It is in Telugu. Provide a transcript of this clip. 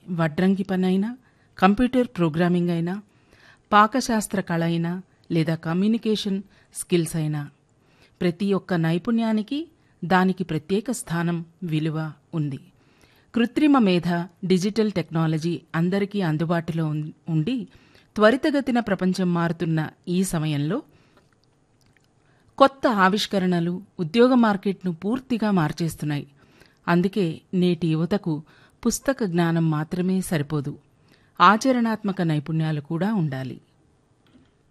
వడ్రంగి పనైనా కంప్యూటర్ ప్రోగ్రామింగ్ అయినా పాకశాస్త్ర కళ అయినా లేదా కమ్యూనికేషన్ స్కిల్స్ అయినా ప్రతి ఒక్క నైపుణ్యానికి దానికి ప్రత్యేక స్థానం విలువ ఉంది కృత్రిమ మేధ డిజిటల్ టెక్నాలజీ అందరికీ అందుబాటులో ఉం- ఉండి త్వరితగతిన ప్రపంచం మారుతున్న ఈ సమయంలో కొత్త ఆవిష్కరణలు ఉద్యోగ మార్కెట్ను పూర్తిగా మార్చేస్తున్నాయి అందుకే నేటి యువతకు పుస్తక జ్ఞానం మాత్రమే సరిపోదు ఆచరణాత్మక నైపుణ్యాలు కూడా ఉండాలి